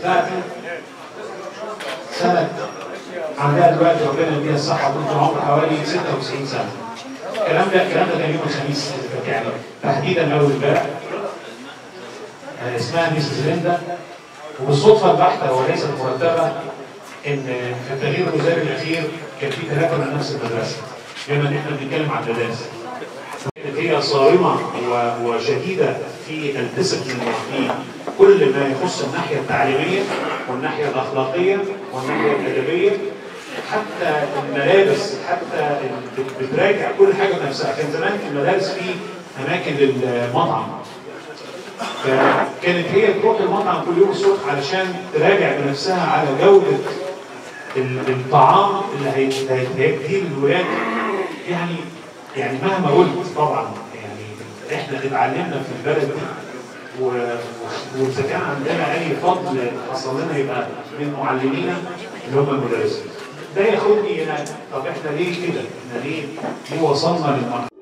بتاعتي سنة عندها دلوقتي ربنا يديها الصحة وطول العمر حوالي 96 سنة. الكلام ده الكلام ده كان يوم الخميس يعني تحديدا أول امبارح. آه، اسمها ميسيس ليندا وبالصدفة البحتة وليست مرتبة إن في التغيير الوزاري الأخير كان في ثلاثة من نفس المدرسة. بما إن إحنا بنتكلم عن المدارس. كانت هي صارمة و- وشديدة في الديسبلين في كل ما يخص الناحية التعليمية والناحية الأخلاقية والناحية الأدبية حتى الملابس حتى ال- بت- بتراجع كل حاجة بنفسها كان زمان في المدارس في أماكن للمطعم فكانت هي تروح المطعم كل يوم الصبح علشان تراجع بنفسها على جودة ال- الطعام اللي هي- هي- هيديه للولاد يعني يعني مهما قلت طبعا يعني احنا اتعلمنا في البلد دي و- و- واذا كان عندنا اي فضل حصل لنا يبقى من معلمينا اللي هم المدرسين. ده ياخدني هنا طب احنا ليه كده؟ احنا ليه ليه وصلنا للمرحله